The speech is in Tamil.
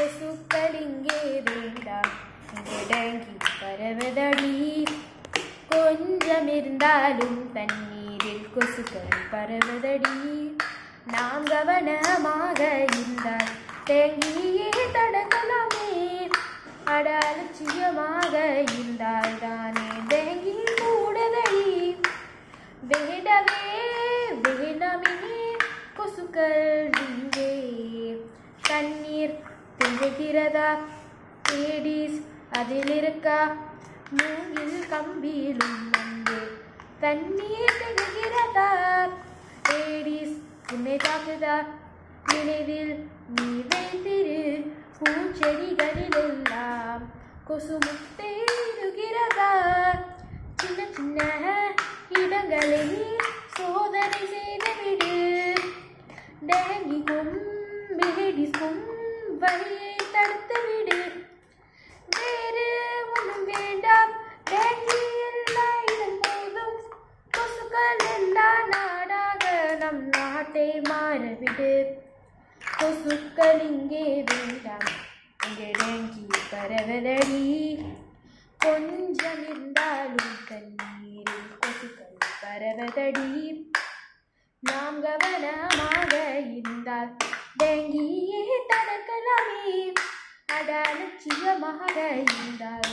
கொசுக்கள் இங்கே வேண்டாம் இங்கே டேங்கி பரவதடி கொஞ்சம் இருந்தாலும் தண்ணீரில் கொசுக்கள் பரவதடி நாம் கவனமாக இருந்தால் டேங்கியே தடுக்கலாமே அட அலட்சியமாக இருந்தால் தானே டேங்கி மூடுதடி வேண்டவே வேண்டாமே கொசுக்கள் இங்கே தண்ணீர் திழுகிறதா ஏடிஸ் அதில் இருக்கா மூங்கில் கம்பியிலும் அங்கே தண்ணீர் திழுகிறதா ஏடிஸ் உன்னை தாக்குதா நினைவில் நீ வைத்திரு பூச்செடிகளில் எல்லாம் கொசு முட்டை இடுகிறதா சின்ன சின்ன இடங்களில் சோதனை செய்துவிடு டேங்கிக்கும் பிஹேடிஸ்க்கும் வழியை தடுத்து விடு வேறு ஒன்றும் வேண்டாம் டேங்கி எல்லா இடம் போதும் கொசுக்கள் எல்லா நாடாக நம் நாட்டை மாறவிடு கொசுக்கள் இங்கே வேண்டாம் இங்கே டேங்கி பரவதடி கொஞ்சம் இருந்தாலும் தண்ணீரில் கொசுக்கள் பரவதடி நாம் கவனமாக இருந்தால் டெங்கியே தடுக்கலாமே அட அலட்சியமாக இருந்தால்